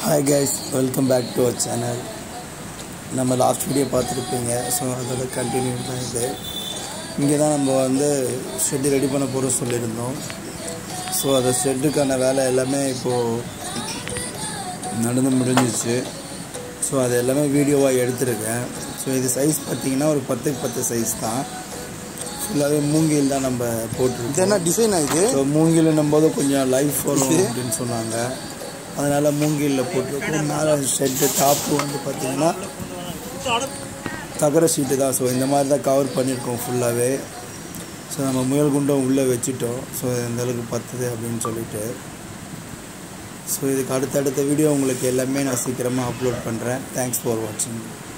hi guys welcome back to our channel நம்ம last video பார்த்துருப்பீங்க so அதோட continue தான் இது இங்கே தான் நம்ம வந்து ஷெட்டு ரெடி பண்ண போகிறோம் சொல்லியிருந்தோம் ஸோ அந்த ஷெட்டுக்கான வேலை எல்லாமே இப்போது நடந்து முடிஞ்சிச்சு ஸோ அது எல்லாமே வீடியோவாக எடுத்திருக்கேன் ஸோ இது சைஸ் பார்த்தீங்கன்னா ஒரு பத்துக்கு பத்து சைஸ் தான் ஃபுல்லாகவே மூங்கில் தான் நம்ம இது போட்டிருக்கோம் என்ன டிசைன் இது ஸோ மூங்கில்னும் போது கொஞ்சம் லைஃப் வரும் அப்படின்னு சொன்னாங்க அதனால் மூங்கிலில் போட்டிருக்கோம் மேலே ஷெட்டு டாப்பு வந்து பார்த்தீங்கன்னா தகர ஷீட்டு தான் ஸோ இந்த மாதிரி தான் கவர் பண்ணியிருக்கோம் ஃபுல்லாகவே ஸோ நம்ம முயல் குண்டம் உள்ளே வச்சுட்டோம் ஸோ இந்த அளவுக்கு பத்துது அப்படின்னு சொல்லிட்டு ஸோ இதுக்கு அடுத்தடுத்த வீடியோ உங்களுக்கு எல்லாமே நான் சீக்கிரமாக அப்லோட் பண்ணுறேன் தேங்க்ஸ் ஃபார் வாட்சிங்